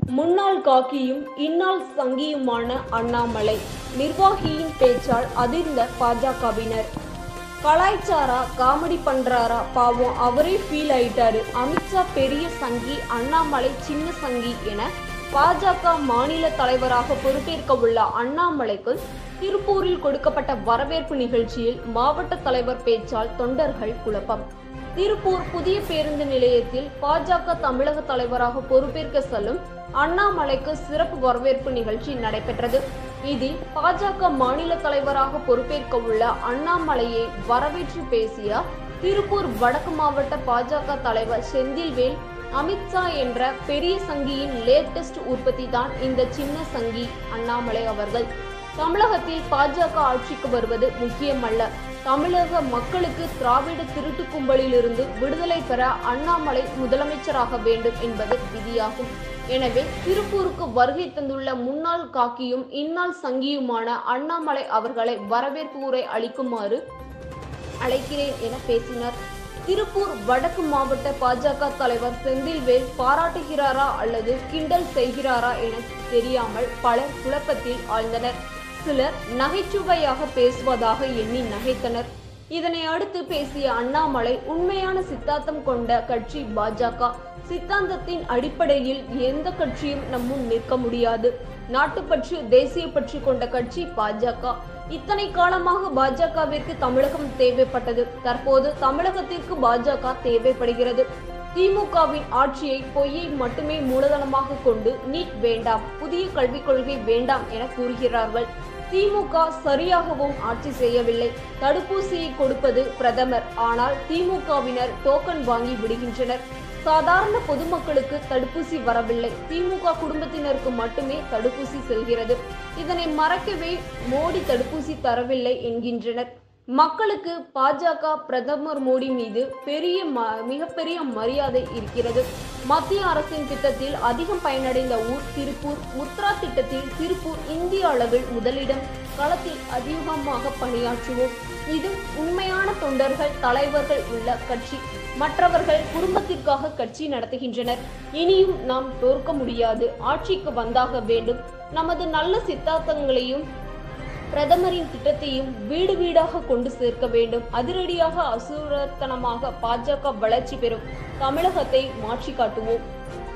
முன்னாள் காக்கியும் இந்நாள் சங்கியுமான அண்ணாமலை நிர்வாகியின் பேச்சால் அதிர்ந்த பாஜகவினர் கலாய்ச்சாரா காமெடி பண்றாரா பாவம் அவரே ஃபீல் ஆயிட்டாரு அமித்ஷா பெரிய சங்கி அண்ணாமலை சின்ன சங்கி என பாஜக மாநில தலைவராக பொறுப்பேற்க உள்ள அண்ணாமலைக்கு திருப்பூரில் கொடுக்கப்பட்ட வரவேற்பு நிகழ்ச்சியில் மாவட்ட தலைவர் பேச்சால் தொண்டர்கள் குழப்பம் திருப்பூர் புதிய பேருந்து நிலையத்தில் பாஜக தமிழக தலைவராக பொறுப்பேற்க செல்லும் அண்ணாமலைக்கு சிறப்பு வரவேற்பு நிகழ்ச்சி நடைபெற்றது இதில் பாஜக மாநில தலைவராக பொறுப்பேற்க உள்ள அண்ணாமலையை வரவேற்று பேசிய திருப்பூர் வடக்கு மாவட்ட பாஜக தலைவர் செந்தில்வேல் அமித்ஷா என்ற பெரிய சங்கியின் லேட்டஸ்ட் உற்பத்தி தான் இந்த சின்ன சங்கி அண்ணாமலை அவர்கள் தமிழகத்தில் பாஜக ஆட்சிக்கு வருவது முக்கியமல்ல தமிழக மக்களுக்கு திராவிட திருட்டு கும்பலிலிருந்து விடுதலை பெற அண்ணாமலை முதலமைச்சராக வேண்டும் என்பது விதியாகும் எனவே திருப்பூருக்கு வருகை தந்துள்ள முன்னாள் காக்கியும் இந்நாள் சங்கியுமான அண்ணாமலை அவர்களை வரவேற்பு உரை அளிக்குமாறு அழைக்கிறேன் என பேசினார் திருப்பூர் வடக்கு மாவட்ட பாஜக தலைவர் செந்தில்வேல் பாராட்டுகிறாரா அல்லது கிண்டல் செய்கிறாரா என தெரியாமல் பலர் குழப்பத்தில் ஆழ்ந்தனர் சிலர் நகைச்சுவையாக பேசுவதாக எண்ணி நகைத்தனர் இதனை அடுத்து பேசிய அண்ணாமலை உண்மையான சித்தாந்தம் கொண்ட கட்சி பாஜக சித்தாந்தத்தின் அடிப்படையில் எந்த கட்சியும் நம்முன் நிற்க முடியாது நாட்டுப்பற்று தேசிய பற்று கொண்ட கட்சி பாஜக இத்தனை காலமாக பாஜகவிற்கு தமிழகம் தேவைப்பட்டது தற்போது தமிழகத்திற்கு பாஜக தேவைப்படுகிறது திமுகவின் ஆட்சியை பொய்யை மட்டுமே மூலதனமாக கொண்டு நீட் வேண்டாம் புதிய கல்விக் கொள்கை வேண்டாம் என கூறுகிறார்கள் திமுக சரியாகவும் ஆட்சி செய்யவில்லை தடுப்பூசியை கொடுப்பது பிரதமர் ஆனால் திமுகவினர் டோக்கன் வாங்கி விடுகின்றனர் சாதாரண பொதுமக்களுக்கு தடுப்பூசி வரவில்லை திமுக குடும்பத்தினருக்கு மட்டுமே தடுப்பூசி செல்கிறது இதனை மறக்கவே மோடி தடுப்பூசி தரவில்லை என்கின்றனர் மக்களுக்கு பாஜக பிரதமர் மோடி மீது பெரிய ம- மிகப்பெரிய மரியாதை இருக்கிறது மத்திய அரசின் திட்டத்தில் அதிகம் பயனடைந்த ஊர் திருப்பூர் முத்ரா திட்டத்தில் திருப்பூர் இந்திய அளவில் முதலிடம் களத்தில் அதிகமாக பணியாற்றுவோம் இது உண்மையான தொண்டர்கள் தலைவர்கள் உள்ள கட்சி மற்றவர்கள் குடும்பத்திற்காக கட்சி நடத்துகின்றனர் இனியும் நாம் தோற்க முடியாது ஆட்சிக்கு வந்தாக வேண்டும் நமது நல்ல சித்தாந்தங்களையும் பிரதமரின் திட்டத்தையும் வீடு வீடாக கொண்டு சேர்க்க வேண்டும் அதிரடியாக அசுரத்தனமாக பாஜக வளர்ச்சி பெறும் தமிழகத்தை மாற்றி காட்டுவோம்